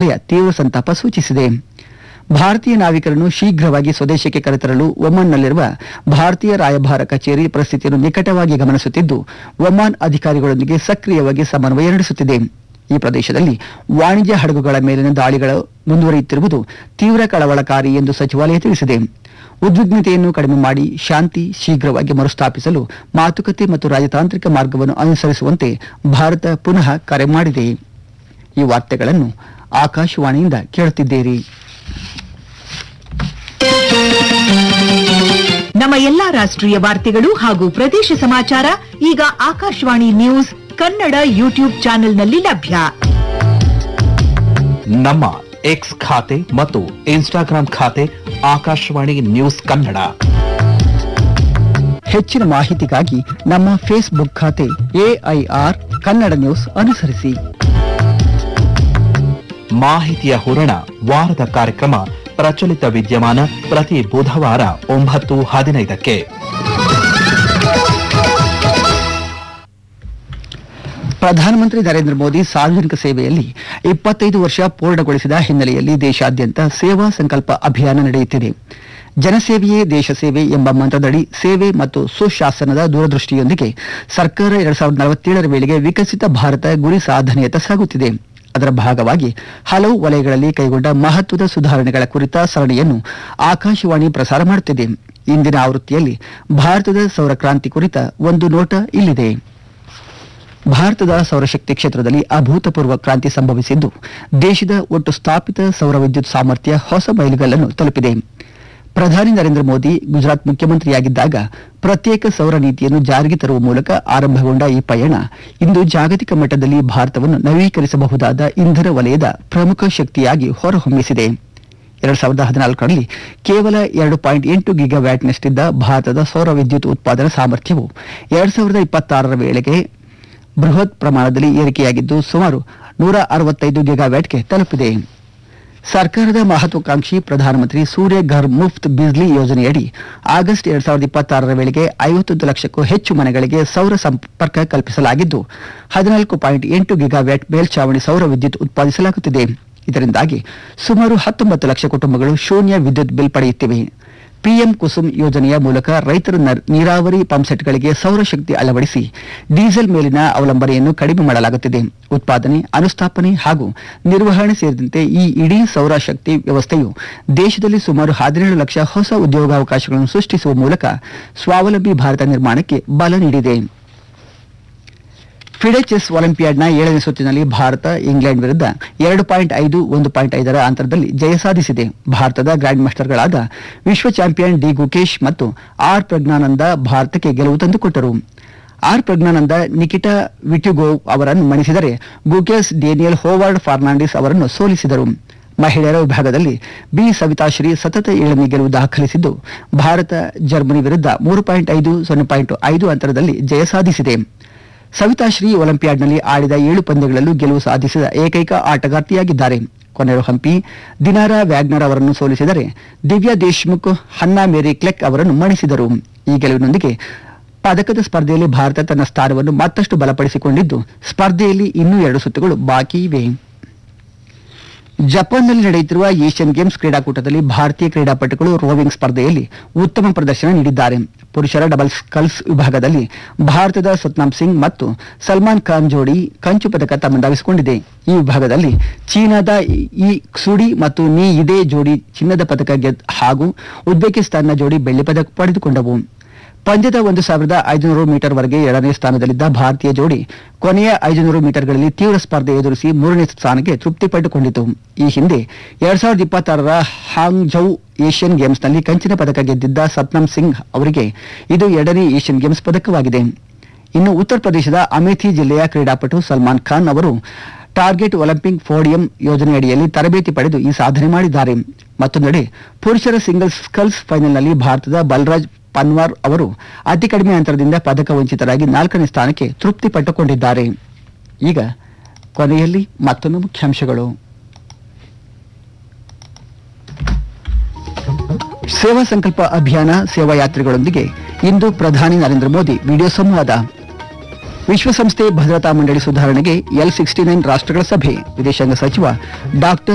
ಸಚಿವಾಲಯ ತೀವ್ರ ಸಂತಾಪ ಸೂಚಿಸಿದೆ ಭಾರತೀಯ ನಾವಿಕರನ್ನು ಶೀಘ್ರವಾಗಿ ಸ್ವದೇಶಕ್ಕೆ ಕರೆತರಲು ಒಮನ್ನಲ್ಲಿರುವ ಭಾರತೀಯ ರಾಯಭಾರ ಕಚೇರಿ ಪರಿಸ್ಥಿತಿಯನ್ನು ನಿಕಟವಾಗಿ ಗಮನಿಸುತ್ತಿದ್ದು ಒಮಾನ್ ಅಧಿಕಾರಿಗಳೊಂದಿಗೆ ಸಕ್ರಿಯವಾಗಿ ಸಮನ್ವಯ ನಡೆಸುತ್ತಿದೆ ಈ ಪ್ರದೇಶದಲ್ಲಿ ವಾಣಿಜ್ಯ ಹಡಗುಗಳ ಮೇಲಿನ ದಾಳಿಗಳು ಮುಂದುವರಿಯುತ್ತಿರುವುದು ತೀವ್ರ ಕಳವಳಕಾರಿ ಎಂದು ಸಚಿವಾಲಯ ತಿಳಿಸಿದೆ ಉದ್ವಿಗ್ನತೆಯನ್ನು ಕಡಿಮೆ ಮಾಡಿ ಶಾಂತಿ ಶೀಘ್ರವಾಗಿ ಮರುಸ್ಥಾಪಿಸಲು ಮಾತುಕತೆ ಮತ್ತು ರಾಜತಾಂತ್ರಿಕ ಮಾರ್ಗವನ್ನು ಅನುಸರಿಸುವಂತೆ ಭಾರತ ಪುನಃ ಕರೆ ಮಾಡಿದೆ ಈ ವಾರ್ತೆಗಳನ್ನು ಆಕಾಶವಾಣಿಯಿಂದ ಕೇಳುತ್ತಿದ್ದೀರಿ ನಮ್ಮ ಎಲ್ಲಾ ರಾಷ್ಟ್ರೀಯ ವಾರ್ತೆಗಳು ಹಾಗೂ ಪ್ರದೇಶ ಸಮಾಚಾರ ಈಗ ಆಕಾಶವಾಣಿ ನ್ಯೂಸ್ ಕನ್ನಡ ಯೂಟ್ಯೂಬ್ ಚಾನೆಲ್ನಲ್ಲಿ ಲಭ್ಯ ನಮ್ಮ ಎಕ್ಸ್ ಖಾತೆ ಮತ್ತು ಇನ್ಸ್ಟಾಗ್ರಾಂ ಖಾತೆ ಆಕಾಶವಾಣಿ ನ್ಯೂಸ್ ಕನ್ನಡ ಹೆಚ್ಚಿನ ಮಾಹಿತಿಗಾಗಿ ನಮ್ಮ ಫೇಸ್ಬುಕ್ ಖಾತೆ ಎಐಆರ್ ಕನ್ನಡ ನ್ಯೂಸ್ ಅನುಸರಿಸಿ ಮಾಹಿತಿಯ ಹೂರಣ ವಾರದ ಕಾರ್ಯಕ್ರಮ ಪ್ರಚಲಿತ ವಿದ್ಯಮಾನ ಪ್ರತಿ ಬುಧವಾರ ಒಂಬತ್ತು ಹದಿನೈದಕ್ಕೆ ಪ್ರಧಾನಮಂತ್ರಿ ನರೇಂದ್ರ ಮೋದಿ ಸಾರ್ವಜನಿಕ ಸೇವೆಯಲ್ಲಿ ಇಪ್ಪತ್ತೈದು ವರ್ಷ ಪೂರ್ಣಗೊಳಿಸಿದ ಹಿನ್ನೆಲೆಯಲ್ಲಿ ದೇಶಾದ್ಯಂತ ಸೇವಾ ಸಂಕಲ್ಪ ಅಭಿಯಾನ ನಡೆಯುತ್ತಿದೆ ಜನಸೇವೆಯೇ ದೇಶ ಸೇವೆ ಎಂಬ ಮಂತ್ರದಡಿ ಸೇವೆ ಮತ್ತು ಸುಶಾಸನದ ದೂರದೃಷ್ಟಿಯೊಂದಿಗೆ ಸರ್ಕಾರ ಎರಡ್ ಸಾವಿರದ ನಲವತ್ತೇಳರ ವೇಳೆಗೆ ವಿಕಸಿತ ಭಾರತ ಗುರಿ ಸಾಧನೆಯತ್ತ ಸಾಗುತ್ತಿದೆ ಅದರ ಭಾಗವಾಗಿ ಹಲವು ವಲಯಗಳಲ್ಲಿ ಕೈಗೊಂಡ ಮಹತ್ವದ ಸುಧಾರಣೆಗಳ ಕುರಿತ ಸರಣಿಯನ್ನು ಆಕಾಶವಾಣಿ ಪ್ರಸಾರ ಮಾಡುತ್ತಿದೆ ಇಂದಿನ ಆವೃತ್ತಿಯಲ್ಲಿ ಭಾರತದ ಸೌರ ಕ್ರಾಂತಿ ಕುರಿತ ಒಂದು ನೋಟ ಇಲ್ಲಿದೆ ಭಾರತದ ಸೌರಶಕ್ತಿ ಕ್ಷೇತ್ರದಲ್ಲಿ ಅಭೂತಪೂರ್ವ ಕ್ರಾಂತಿ ಸಂಭವಿಸಿದ್ದು ದೇಶದ ಒಟ್ಟು ಸ್ಥಾಪಿತ ಸೌರ ವಿದ್ಯುತ್ ಸಾಮರ್ಥ್ಯ ಹೊಸ ಮೈಲಿಗಲ್ಲನ್ನು ತಲುಪಿದೆ ಪ್ರಧಾನಿ ನರೇಂದ್ರ ಮೋದಿ ಗುಜರಾತ್ ಮುಖ್ಯಮಂತ್ರಿಯಾಗಿದ್ದಾಗ ಪ್ರತ್ಯೇಕ ಸೌರ ನೀತಿಯನ್ನು ಜಾರಿಗೆ ತರುವ ಮೂಲಕ ಆರಂಭಗೊಂಡ ಈ ಪಯಣ ಇಂದು ಜಾಗತಿಕ ಮಟ್ಟದಲ್ಲಿ ಭಾರತವನ್ನು ನವೀಕರಿಸಬಹುದಾದ ಇಂಧನ ವಲಯದ ಪ್ರಮುಖ ಶಕ್ತಿಯಾಗಿ ಹೊರಹೊಮ್ಮಿಸಿದೆ ಎರಡ್ ಸಾವಿರದ ಹದಿನಾಲ್ಕರಲ್ಲಿ ಕೇವಲ ಎರಡು ಪಾಯಿಂಟ್ ಎಂಟು ಗಿಗಾವ್ಯಾಟ್ನಷ್ಟಿದ್ದ ಭಾರತದ ಸೌರ ವಿದ್ಯುತ್ ಉತ್ಪಾದನಾ ಸಾಮರ್ಥ್ಯವು ಎರಡ್ ಸಾವಿರದ ಇಪ್ಪತ್ತಾರರ ವೇಳೆಗೆ ಬೃಹತ್ ಪ್ರಮಾಣದಲ್ಲಿ ಏರಿಕೆಯಾಗಿದ್ದು ಸುಮಾರು ನೂರ ಅರವತ್ತೈದು ಗಿಗಾವ್ಯಾಟ್ಗೆ ತಲುಪಿದೆ ಸರ್ಕಾರದ ಮಹತ್ವಾಕಾಂಕ್ಷಿ ಪ್ರಧಾನಮಂತ್ರಿ ಸೂರ್ಯ ಘರ್ ಮುಫ್ತ್ ಬಿಜ್ಲಿ ಯೋಜನೆಯಡಿ ಆಗಸ್ಟ್ ಎರಡ್ ಸಾವಿರದ ಇಪ್ಪತ್ತಾರರ ವೇಳೆಗೆ ಐವತ್ತೊಂದು ಲಕ್ಷಕ್ಕೂ ಹೆಚ್ಚು ಮನೆಗಳಿಗೆ ಸೌರ ಸಂಪರ್ಕ ಕಲ್ಪಿಸಲಾಗಿದ್ದು ಹದಿನಾಲ್ಕು ಪಾಯಿಂಟ್ ಎಂಟು ಗಿಗಾವ್ಯಾಟ್ ಮೇಲ್ಛಾವಣಿ ಸೌರ ವಿದ್ಯುತ್ ಉತ್ಪಾದಿಸಲಾಗುತ್ತಿದೆ ಇದರಿಂದಾಗಿ ಸುಮಾರು ಹತ್ತೊಂಬತ್ತು ಲಕ್ಷ ಕುಟುಂಬಗಳು ಶೂನ್ಯ ವಿದ್ಯುತ್ ಬಿಲ್ ಪಡೆಯುತ್ತಿವೆ ಪಿಎಂ ಕುಸುಮ್ ಯೋಜನೆಯ ಮೂಲಕ ರೈತರ ನರ್- ನೀರಾವರಿ ಪಂಪ್ಸೆಟ್ಗಳಿಗೆ ಸೌರಶಕ್ತಿ ಅಳವಡಿಸಿ ಡೀಸೆಲ್ ಮೇಲಿನ ಅವಲಂಬನೆಯನ್ನು ಕಡಿಮೆ ಮಾಡಲಾಗುತ್ತಿದೆ ಉತ್ಪಾದನೆ ಅನುಸ್ಥಾಪನೆ ಹಾಗೂ ನಿರ್ವಹಣೆ ಸೇರಿದಂತೆ ಈ ಇಡೀ ಸೌರಶಕ್ತಿ ವ್ಯವಸ್ಥೆಯು ದೇಶದಲ್ಲಿ ಸುಮಾರು ಹದಿನೇಳು ಲಕ್ಷ ಹೊಸ ಉದ್ಯೋಗಾವಕಾಶಗಳನ್ನು ಸೃಷ್ಟಿಸುವ ಮೂಲಕ ಸ್ವಾವಲಂಬಿ ಭಾರತ ನಿರ್ಮಾಣಕ್ಕೆ ಬಲ ನೀಡಿದೆ ಫಿಡೆ ಚೆಸ್ ಒಲಿಂಪಿಯಾಡ್ನ ಏಳನೇ ಸುತ್ತಿನಲ್ಲಿ ಭಾರತ ಇಂಗ್ಲೆಂಡ್ ವಿರುದ್ಧ ಎರಡು ಪಾಯಿಂಟ್ ಐದು ಒಂದು ಪಾಯಿಂಟ್ ಐದರ ಅಂತರದಲ್ಲಿ ಜಯ ಸಾಧಿಸಿದೆ ಭಾರತದ ಗ್ರ್ಯಾಂಡ್ ಮಾಸ್ಟರ್ಗಳಾದ ವಿಶ್ವ ಚಾಂಪಿಯನ್ ಡಿ ಗುಕೇಶ್ ಮತ್ತು ಆರ್ ಪ್ರಜ್ಞಾನಂದ ಭಾರತಕ್ಕೆ ಗೆಲುವು ತಂದುಕೊಟ್ಟರು ಆರ್ ಪ್ರಜ್ಞಾನಂದ ನಿಕಿಟಾ ವಿಟ್ಯುಗೋವ್ ಅವರನ್ನು ಮಣಿಸಿದರೆ ಗುಕೇಶ್ ಡೇನಿಯಲ್ ಹೋವಾರ್ಡ್ ಫರ್ನಾಂಡಿಸ್ ಅವರನ್ನು ಸೋಲಿಸಿದರು ಮಹಿಳೆಯರ ವಿಭಾಗದಲ್ಲಿ ಬಿ ಸವಿತಾಶ್ರೀ ಸತತ ಏಳನೇ ಗೆಲುವು ದಾಖಲಿಸಿದ್ದು ಭಾರತ ಜರ್ಮನಿ ವಿರುದ್ಧ ಮೂರು ಪಾಯಿಂಟ್ ಐದು ಸೊನ್ನೆ ಪಾಯಿಂಟ್ ಐದು ಅಂತರದಲ್ಲಿ ಜಯ ಸಾಧಿಸಿದೆ ಸವಿತಾಶ್ರೀ ಒಲಿಂಪಿಯಾಡ್ನಲ್ಲಿ ಆಡಿದ ಏಳು ಪಂದ್ಯಗಳಲ್ಲೂ ಗೆಲುವು ಸಾಧಿಸಿದ ಏಕೈಕ ಆಟಗಾರ್ತಿಯಾಗಿದ್ದಾರೆ ಕೊನೆರು ಹಂಪಿ ದಿನಾರಾ ವ್ಯಾಗ್ನರ್ ಅವರನ್ನು ಸೋಲಿಸಿದರೆ ದಿವ್ಯಾ ದೇಶ್ಮುಖ್ ಹನ್ನಾ ಮೇರಿ ಕ್ಲೆಕ್ ಅವರನ್ನು ಮಣಿಸಿದರು ಈ ಗೆಲುವಿನೊಂದಿಗೆ ಪದಕದ ಸ್ಪರ್ಧೆಯಲ್ಲಿ ಭಾರತ ತನ್ನ ಸ್ಥಾನವನ್ನು ಮತ್ತಷ್ಟು ಬಲಪಡಿಸಿಕೊಂಡಿದ್ದು ಸ್ಪರ್ಧೆಯಲ್ಲಿ ಇನ್ನೂ ಎರಡು ಸುತ್ತುಗಳು ಬಾಕಿ ಇವೆ ಜಪಾನ್ನಲ್ಲಿ ನಡೆಯುತ್ತಿರುವ ಏಷ್ಯನ್ ಗೇಮ್ಸ್ ಕ್ರೀಡಾಕೂಟದಲ್ಲಿ ಭಾರತೀಯ ಕ್ರೀಡಾಪಟುಗಳು ರೋವಿಂಗ್ ಸ್ಪರ್ಧೆಯಲ್ಲಿ ಉತ್ತಮ ಪ್ರದರ್ಶನ ನೀಡಿದ್ದಾರೆ ಪುರುಷರ ಡಬಲ್ ಸ್ಕಲ್ಸ್ ವಿಭಾಗದಲ್ಲಿ ಭಾರತದ ಸತ್ನಾಮ್ ಸಿಂಗ್ ಮತ್ತು ಸಲ್ಮಾನ್ ಖಾನ್ ಜೋಡಿ ಕಂಚು ಪದಕ ತಮ್ಮದಾಗಿಸಿಕೊಂಡಿದೆ ಈ ವಿಭಾಗದಲ್ಲಿ ಚೀನಾದ ಈ ಕ್ಸುಡಿ ಮತ್ತು ನೀ ಇದೇ ಜೋಡಿ ಚಿನ್ನದ ಪದಕ ಗೆದ್ದ ಹಾಗೂ ಉಜ್ಬೇಕಿಸ್ತಾನ್ನ ಜೋಡಿ ಬೆಳ್ಳಿ ಪದಕ ಪಡೆದುಕೊಂಡವು ಪಂದ್ಯದ ಒಂದು ಸಾವಿರದ ಐದುನೂರು ಮೀಟರ್ ವರೆಗೆ ಎರಡನೇ ಸ್ಥಾನದಲ್ಲಿದ್ದ ಭಾರತೀಯ ಜೋಡಿ ಕೊನೆಯ ಐದುನೂರು ಮೀಟರ್ಗಳಲ್ಲಿ ತೀವ್ರ ಸ್ಪರ್ಧೆ ಎದುರಿಸಿ ಮೂರನೇ ಸ್ಥಾನಕ್ಕೆ ತೃಪ್ತಿ ಪಟ್ಟುಕೊಂಡಿತು ಈ ಹಿಂದೆ ಎರಡ್ ಸಾವಿರದ ಇಪ್ಪತ್ತಾರರ ಹಾಂಗ್ಝೌ ಏಷ್ಯನ್ ಗೇಮ್ಸ್ನಲ್ಲಿ ಕಂಚಿನ ಪದಕ ಗೆದ್ದಿದ್ದ ಸತ್ನಮ್ ಸಿಂಗ್ ಅವರಿಗೆ ಇದು ಎರಡನೇ ಏಷ್ಯನ್ ಗೇಮ್ಸ್ ಪದಕವಾಗಿದೆ ಇನ್ನು ಉತ್ತರ ಪ್ರದೇಶದ ಅಮೇಥಿ ಜಿಲ್ಲೆಯ ಕ್ರೀಡಾಪಟು ಸಲ್ಮಾನ್ ಖಾನ್ ಅವರು ಟಾರ್ಗೆಟ್ ಒಲಿಂಪಿಕ್ ಪೋಡಿಯಂ ಯೋಜನೆಯಡಿಯಲ್ಲಿ ತರಬೇತಿ ಪಡೆದು ಈ ಸಾಧನೆ ಮಾಡಿದ್ದಾರೆ ಮತ್ತೊಂದೆಡೆ ಪುರುಷರ ಸಿಂಗಲ್ಸ್ ಸ್ಕಲ್ಸ್ ಫೈನಲ್ನಲ್ಲಿ ಭಾರತದ ಬಲರಾಜ್ ಪನ್ವಾರ್ ಅವರು ಅತಿ ಕಡಿಮೆ ಅಂತರದಿಂದ ಪದಕ ವಂಚಿತರಾಗಿ ನಾಲ್ಕನೇ ಸ್ಥಾನಕ್ಕೆ ತೃಪ್ತಿ ಪಟ್ಟುಕೊಂಡಿದ್ದಾರೆ ಈಗ ಕೊನೆಯಲ್ಲಿ ಮತ್ತೊಮ್ಮೆ ಮುಖ್ಯಾಂಶಗಳು ಸೇವಾ ಸಂಕಲ್ಪ ಅಭಿಯಾನ ಸೇವಾ ಯಾತ್ರಿಗಳೊಂದಿಗೆ ಇಂದು ಪ್ರಧಾನಿ ನರೇಂದ್ರ ಮೋದಿ ವಿಡಿಯೋ ಸಂವಾದ ವಿಶ್ವಸಂಸ್ಥೆ ಭದ್ರತಾ ಮಂಡಳಿ ಸುಧಾರಣೆಗೆ ಎಲ್ ಸಿಕ್ಸ್ಟಿ ನೈನ್ ರಾಷ್ಟ್ರಗಳ ಸಭೆ ವಿದೇಶಾಂಗ ಸಚಿವ ಡಾಕ್ಟರ್